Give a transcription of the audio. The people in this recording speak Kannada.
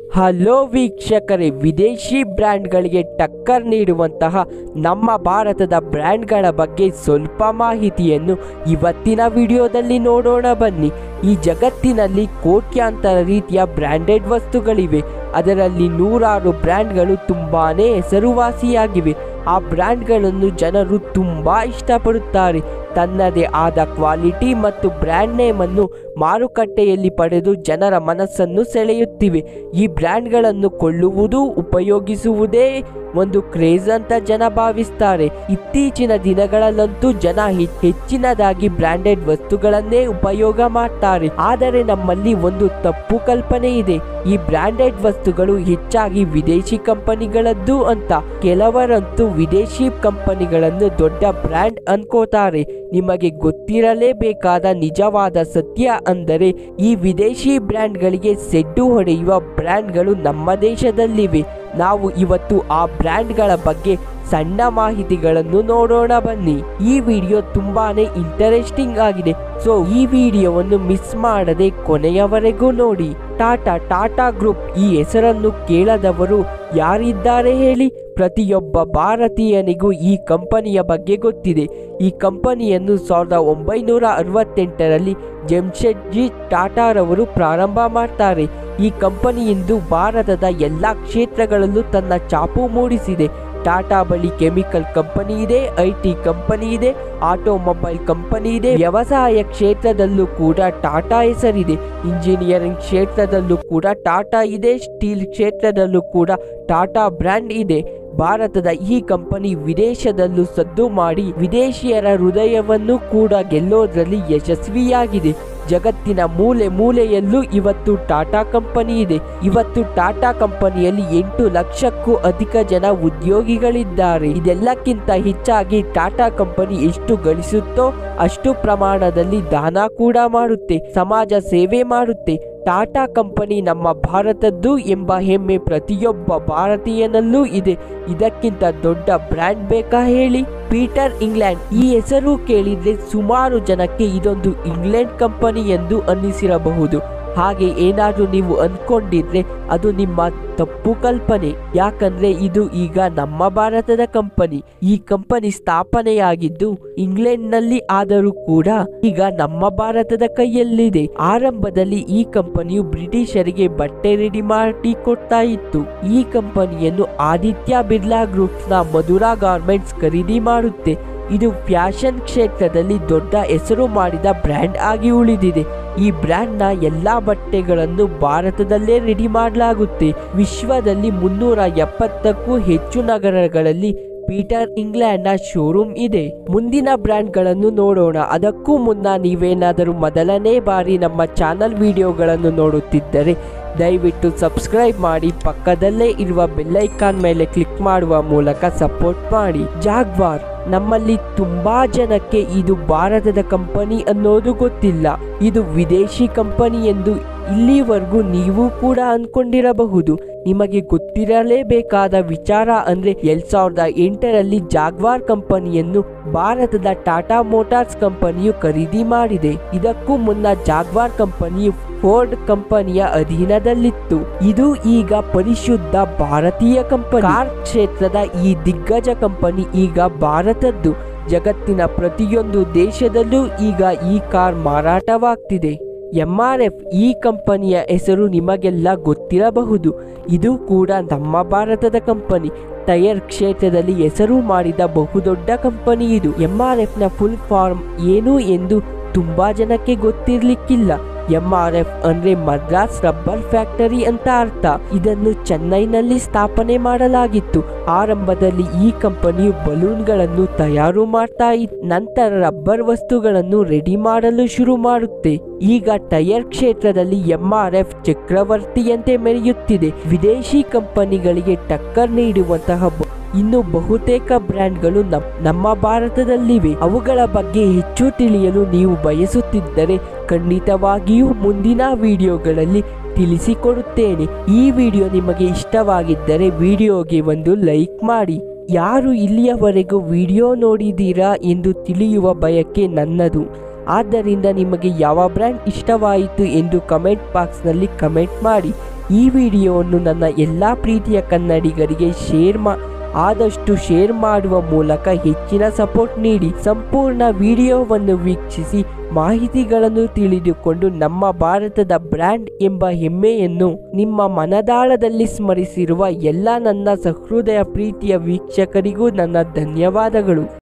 ಹಲೋ ವೀಕ್ಷಕರೇ ವಿದೇಶಿ ಬ್ರ್ಯಾಂಡ್ಗಳಿಗೆ ಟಕ್ಕರ್ ನೀಡುವಂತಹ ನಮ್ಮ ಭಾರತದ ಬ್ರ್ಯಾಂಡ್ಗಳ ಬಗ್ಗೆ ಸ್ವಲ್ಪ ಮಾಹಿತಿಯನ್ನು ಇವತ್ತಿನ ವಿಡಿಯೋದಲ್ಲಿ ನೋಡೋಣ ಬನ್ನಿ ಈ ಜಗತ್ತಿನಲ್ಲಿ ಕೋಟ್ಯಾಂತರ ರೀತಿಯ ಬ್ರ್ಯಾಂಡೆಡ್ ವಸ್ತುಗಳಿವೆ ಅದರಲ್ಲಿ ನೂರಾರು ಬ್ರ್ಯಾಂಡ್ಗಳು ತುಂಬಾನೇ ಹೆಸರುವಾಸಿಯಾಗಿವೆ ಆ ಬ್ರ್ಯಾಂಡ್ಗಳನ್ನು ಜನರು ತುಂಬಾ ಇಷ್ಟಪಡುತ್ತಾರೆ ತನ್ನದೇ ಆದ ಕ್ವಾಲಿಟಿ ಮತ್ತು ಬ್ರ್ಯಾಂಡ್ ನೇಮನ್ನು ಮಾರುಕಟ್ಟೆಯಲ್ಲಿ ಪಡೆದು ಜನರ ಮನಸ್ಸನ್ನು ಸೆಳೆಯುತ್ತಿವೆ ಈ ಬ್ರ್ಯಾಂಡ್ಗಳನ್ನು ಕೊಳ್ಳುವುದು ಉಪಯೋಗಿಸುವುದೇ ಒಂದು ಕ್ರೇಜ್ ಅಂತ ಜನ ಭಾವಿಸ್ತಾರೆ ಇತ್ತೀಚಿನ ದಿನಗಳಲ್ಲಂತೂ ಜನ ಹೆ- ಹೆಚ್ಚಿನದಾಗಿ ಬ್ರ್ಯಾಂಡೆಡ್ ವಸ್ತುಗಳನ್ನೇ ಉಪಯೋಗ ಮಾಡ್ತಾರೆ ಆದರೆ ನಮ್ಮಲ್ಲಿ ಒಂದು ತಪ್ಪು ಕಲ್ಪನೆ ಇದೆ ಈ ಬ್ರ್ಯಾಂಡೆಡ್ ವಸ್ತುಗಳು ಹೆಚ್ಚಾಗಿ ವಿದೇಶಿ ಕಂಪನಿಗಳದ್ದು ಅಂತ ಕೆಲವರಂತೂ ವಿದೇಶಿ ಕಂಪನಿಗಳನ್ನು ದೊಡ್ಡ ಬ್ರ್ಯಾಂಡ್ ಅನ್ಕೋತಾರೆ ನಿಮಗೆ ಗೊತ್ತಿರಲೇಬೇಕಾದ ನಿಜವಾದ ಸತ್ಯ ಅಂದರೆ ಈ ವಿದೇಶಿ ಬ್ರ್ಯಾಂಡ್ಗಳಿಗೆ ಸೆಡ್ಡು ಹೊಡೆಯುವ ಬ್ರ್ಯಾಂಡ್ಗಳು ನಮ್ಮ ದೇಶದಲ್ಲಿವೆ ನಾವು ಇವತ್ತು ಆ ಬ್ರ್ಯಾಂಡ್ಗಳ ಬಗ್ಗೆ ಸಣ್ಣ ಮಾಹಿತಿಗಳನ್ನು ನೋಡೋಣ ಬನ್ನಿ ಈ ವಿಡಿಯೋ ತುಂಬಾನೇ ಇಂಟರೆಸ್ಟಿಂಗ್ ಆಗಿದೆ ಸೊ ಈ ವಿಡಿಯೋವನ್ನು ಮಿಸ್ ಮಾಡದೆ ಕೊನೆಯವರೆಗೂ ನೋಡಿ ಟಾಟಾ ಟಾಟಾ ಗ್ರೂಪ್ ಈ ಹೆಸರನ್ನು ಕೇಳದವರು ಯಾರಿದ್ದಾರೆ ಹೇಳಿ ಪ್ರತಿಯೊಬ್ಬ ಭಾರತೀಯನಿಗೂ ಈ ಕಂಪನಿಯ ಬಗ್ಗೆ ಗೊತ್ತಿದೆ ಈ ಕಂಪನಿಯನ್ನು ಸಾವಿರದ ಒಂಬೈನೂರ ಅರವತ್ತೆಂಟರಲ್ಲಿ ಜಮ್ಶೆಡ್ಜಿ ಟಾಟಾರವರು ಪ್ರಾರಂಭ ಮಾಡ್ತಾರೆ ಈ ಕಂಪನಿ ಇಂದು ಭಾರತದ ಎಲ್ಲ ಕ್ಷೇತ್ರಗಳಲ್ಲೂ ತನ್ನ ಚಾಪು ಮೂಡಿಸಿದೆ ಟಾಟಾ ಬಳಿ ಕೆಮಿಕಲ್ ಕಂಪನಿ ಇದೆ ಐ ಟಿ ಕಂಪನಿ ಇದೆ ಆಟೋಮೊಬೈಲ್ ಕಂಪನಿ ಇದೆ ವ್ಯವಸಾಯ ಕ್ಷೇತ್ರದಲ್ಲೂ ಕೂಡ ಟಾಟಾ ಹೆಸರಿದೆ ಇಂಜಿನಿಯರಿಂಗ್ ಕ್ಷೇತ್ರದಲ್ಲೂ ಕೂಡ ಟಾಟಾ ಇದೆ ಸ್ಟೀಲ್ ಕ್ಷೇತ್ರದಲ್ಲೂ ಕೂಡ ಟಾಟಾ ಬ್ರ್ಯಾಂಡ್ ಇದೆ ಭಾರತದ ಈ ಕಂಪನಿ ವಿದೇಶದಲ್ಲೂ ಸದ್ದು ಮಾಡಿ ವಿದೇಶಿಯರ ಹೃದಯವನ್ನು ಕೂಡ ಗೆಲ್ಲೋದ್ರಲ್ಲಿ ಯಶಸ್ವಿಯಾಗಿದೆ ಜಗತ್ತಿನ ಮೂಲೆ ಮೂಲೆಯಲ್ಲೂ ಇವತ್ತು ಟಾಟಾ ಕಂಪನಿ ಇದೆ ಇವತ್ತು ಟಾಟಾ ಕಂಪನಿಯಲ್ಲಿ ಎಂಟು ಲಕ್ಷಕ್ಕೂ ಅಧಿಕ ಜನ ಉದ್ಯೋಗಿಗಳಿದ್ದಾರೆ ಇದೆಲ್ಲಕ್ಕಿಂತ ಹೆಚ್ಚಾಗಿ ಟಾಟಾ ಕಂಪನಿ ಎಷ್ಟು ಗಳಿಸುತ್ತೋ ಅಷ್ಟು ಪ್ರಮಾಣದಲ್ಲಿ ದಾನ ಕೂಡ ಮಾಡುತ್ತೆ ಸಮಾಜ ಸೇವೆ ಮಾಡುತ್ತೆ ಟಾಟಾ ಕಂಪನಿ ನಮ್ಮ ಭಾರತದ್ದು ಎಂಬ ಹೆಮ್ಮೆ ಪ್ರತಿಯೊಬ್ಬ ಭಾರತೀಯನಲ್ಲೂ ಇದೆ ಇದಕ್ಕಿಂತ ದೊಡ್ಡ ಬ್ರ್ಯಾಂಡ್ ಬೇಕಾ ಹೇಳಿ ಪೀಟರ್ ಇಂಗ್ಲೆಂಡ್ ಈ ಹೆಸರು ಕೇಳಿದ್ರೆ ಸುಮಾರು ಜನಕ್ಕೆ ಇದೊಂದು ಇಂಗ್ಲೆಂಡ್ ಕಂಪನಿ ಎಂದು ಅನ್ನಿಸಿರಬಹುದು ಹಾಗೆ ಏನಾದರೂ ನೀವು ಅಂದ್ಕೊಂಡಿದ್ರೆ ಅದು ನಿಮ್ಮ ತಪ್ಪು ಕಲ್ಪನೆ ಯಾಕಂದ್ರೆ ಇದು ಈಗ ನಮ್ಮ ಭಾರತದ ಕಂಪನಿ ಈ ಕಂಪನಿ ಸ್ಥಾಪನೆಯಾಗಿದ್ದು ಇಂಗ್ಲೆಂಡ್ನಲ್ಲಿ ಆದರೂ ಕೂಡ ಈಗ ನಮ್ಮ ಭಾರತದ ಕೈಯಲ್ಲಿದೆ ಆರಂಭದಲ್ಲಿ ಈ ಕಂಪನಿಯು ಬ್ರಿಟಿಷರಿಗೆ ಬಟ್ಟೆ ರೆಡಿ ಮಾಡಿ ಕೊಡ್ತಾ ಇತ್ತು ಈ ಕಂಪನಿಯನ್ನು ಆದಿತ್ಯ ಬಿರ್ಲಾ ಗ್ರೂಪ್ಸ್ನ ಮಧುರಾ ಗಾರ್ಮೆಂಟ್ಸ್ ಖರೀದಿ ಮಾಡುತ್ತೆ ಇದು ಫ್ಯಾಷನ್ ಕ್ಷೇತ್ರದಲ್ಲಿ ದೊಡ್ಡ ಹೆಸರು ಮಾಡಿದ ಬ್ರ್ಯಾಂಡ್ ಆಗಿ ಉಳಿದಿದೆ ಈ ಬ್ರ್ಯಾಂಡ್ನ ಎಲ್ಲಾ ಬಟ್ಟೆಗಳನ್ನು ಭಾರತದಲ್ಲೇ ರೆಡಿ ಮಾಡಲಾಗುತ್ತೆ ವಿಶ್ವದಲ್ಲಿ ಮುನ್ನೂರ ಎಪ್ಪತ್ತಕ್ಕೂ ಹೆಚ್ಚು ನಗರಗಳಲ್ಲಿ ಪೀಟರ್ ಇಂಗ್ಲೆಂಡ್ನ ಶೋರೂಮ್ ಇದೆ ಮುಂದಿನ ಬ್ರ್ಯಾಂಡ್ಗಳನ್ನು ನೋಡೋಣ ಅದಕ್ಕೂ ಮುನ್ನ ನೀವೇನಾದರೂ ಮೊದಲನೇ ಬಾರಿ ನಮ್ಮ ಚಾನಲ್ ವಿಡಿಯೋಗಳನ್ನು ನೋಡುತ್ತಿದ್ದರೆ ದಯವಿಟ್ಟು ಸಬ್ಸ್ಕ್ರೈಬ್ ಮಾಡಿ ಪಕ್ಕದಲ್ಲೇ ಇರುವ ಬೆಲ್ಲೈಕಾನ್ ಮೇಲೆ ಕ್ಲಿಕ್ ಮಾಡುವ ಮೂಲಕ ಸಪೋರ್ಟ್ ಮಾಡಿ ಜಾಗ್ವಾರ್ ನಮ್ಮಲ್ಲಿ ತುಂಬಾ ಜನಕ್ಕೆ ಇದು ಭಾರತದ ಕಂಪನಿ ಅನ್ನೋದು ಗೊತ್ತಿಲ್ಲ ಇದು ವಿದೇಶಿ ಕಂಪನಿ ಎಂದು ಇಲ್ಲಿವರೆಗೂ ನೀವು ಕೂಡ ಅನ್ಕೊಂಡಿರಬಹುದು ನಿಮಗೆ ಗೊತ್ತಿರಲೇಬೇಕಾದ ವಿಚಾರ ಅಂದ್ರೆ ಎರಡ್ ಸಾವಿರದ ಎಂಟರಲ್ಲಿ ಜಾಗ್ವಾರ್ ಕಂಪನಿಯನ್ನು ಭಾರತದ ಟಾಟಾ ಮೋಟಾರ್ಸ್ ಕಂಪನಿಯು ಖರೀದಿ ಮಾಡಿದೆ ಇದಕ್ಕೂ ಮುನ್ನ ಜಾಗ್ವಾರ್ ಕಂಪನಿಯು ಫೋರ್ಡ್ ಕಂಪನಿಯ ಅಧೀನದಲ್ಲಿತ್ತು ಇದು ಈಗ ಪರಿಶುದ್ಧ ಭಾರತೀಯ ಕಂಪನಿ ಕಾರ್ ಕ್ಷೇತ್ರದ ಈ ದಿಗ್ಗಜ ಕಂಪನಿ ಈಗ ಭಾರತದ್ದು ಜಗತ್ತಿನ ಪ್ರತಿಯೊಂದು ದೇಶದಲ್ಲೂ ಈಗ ಈ ಕಾರ್ ಮಾರಾಟವಾಗ್ತಿದೆ ಎಂ ಆರ್ ಎಫ್ ಈ ಕಂಪನಿಯ ಹೆಸರು ನಿಮಗೆಲ್ಲ ಗೊತ್ತಿರಬಹುದು ಇದು ಕೂಡ ನಮ್ಮ ಭಾರತದ ಕಂಪನಿ ಟೈರ್ ಕ್ಷೇತ್ರದಲ್ಲಿ ಹೆಸರು ಮಾಡಿದ ಬಹುದೊಡ್ಡ ಕಂಪನಿ ಇದು ಎಂ ಆರ್ ಎಫ್ ನ ಫುಲ್ ಫಾರ್ಮ್ ಏನು ಎಂದು ತುಂಬಾ ಜನಕ್ಕೆ ಗೊತ್ತಿರ್ಲಿಕ್ಕಿಲ್ಲ ಎಂ ಆರ್ ಎಫ್ ಅಂದ್ರೆ ಮದ್ರಾಸ್ ರಬ್ಬರ್ ಫ್ಯಾಕ್ಟರಿ ಅಂತ ಅರ್ಥ ಇದನ್ನು ಚೆನ್ನೈನಲ್ಲಿ ಸ್ಥಾಪನೆ ಮಾಡಲಾಗಿತ್ತು ಆರಂಭದಲ್ಲಿ ಈ ಕಂಪನಿಯು ಬಲೂನ್ಗಳನ್ನು ತಯಾರು ಮಾಡ್ತಾ ಇತ್ತು ನಂತರ ರಬ್ಬರ್ ವಸ್ತುಗಳನ್ನು ರೆಡಿ ಮಾಡಲು ಶುರು ಮಾಡುತ್ತೆ ಈಗ ಟೈರ್ ಕ್ಷೇತ್ರದಲ್ಲಿ ಎಂ ಆರ್ ಎಫ್ ಚಕ್ರವರ್ತಿಯಂತೆ ಮೆರೆಯುತ್ತಿದೆ ವಿದೇಶಿ ಕಂಪನಿಗಳಿಗೆ ಟಕ್ಕರ್ ನೀಡುವಂತಹ ಬ- ಇನ್ನು ಬಹುತೇಕ ಬ್ರ್ಯಾಂಡ್ಗಳು ನಮ್- ನಮ್ಮ ಭಾರತದಲ್ಲಿವೆ ಅವುಗಳ ಬಗ್ಗೆ ಹೆಚ್ಚು ತಿಳಿಯಲು ನೀವು ಬಯಸುತ್ತಿದ್ದರೆ ಖಂಡಿತವಾಗಿಯೂ ಮುಂದಿನ ವಿಡಿಯೋಗಳಲ್ಲಿ ತಿಳಿಸಿಕೊಡುತ್ತೇನೆ ಈ ವಿಡಿಯೋ ನಿಮಗೆ ಇಷ್ಟವಾಗಿದ್ದರೆ ವಿಡಿಯೋಗೆ ಒಂದು ಲೈಕ್ ಮಾಡಿ ಯಾರು ಇಲ್ಲಿಯವರೆಗೂ ವಿಡಿಯೋ ನೋಡಿದ್ದೀರಾ ಎಂದು ತಿಳಿಯುವ ಬಯಕೆ ನನ್ನದು ಆದ್ದರಿಂದ ನಿಮಗೆ ಯಾವ ಬ್ರ್ಯಾಂಡ್ ಇಷ್ಟವಾಯಿತು ಎಂದು ಕಮೆಂಟ್ ಬಾಕ್ಸ್ನಲ್ಲಿ ಕಮೆಂಟ್ ಮಾಡಿ ಈ ವಿಡಿಯೋವನ್ನು ನನ್ನ ಎಲ್ಲ ಪ್ರೀತಿಯ ಕನ್ನಡಿಗರಿಗೆ ಶೇರ್ ಮಾ ಆದಷ್ಟು ಶೇರ್ ಮಾಡುವ ಮೂಲಕ ಹೆಚ್ಚಿನ ಸಪೋರ್ಟ್ ನೀಡಿ ಸಂಪೂರ್ಣ ವಿಡಿಯೋವನ್ನು ವೀಕ್ಷಿಸಿ ಮಾಹಿತಿಗಳನ್ನು ತಿಳಿದುಕೊಂಡು ನಮ್ಮ ಭಾರತದ ಬ್ರ್ಯಾಂಡ್ ಎಂಬ ಹೆಮ್ಮೆಯನ್ನು ನಿಮ್ಮ ಮನದಾಳದಲ್ಲಿ ಸ್ಮರಿಸಿರುವ ಎಲ್ಲ ನನ್ನ ಸಹೃದಯ ಪ್ರೀತಿಯ ವೀಕ್ಷಕರಿಗೂ ನನ್ನ ಧನ್ಯವಾದಗಳು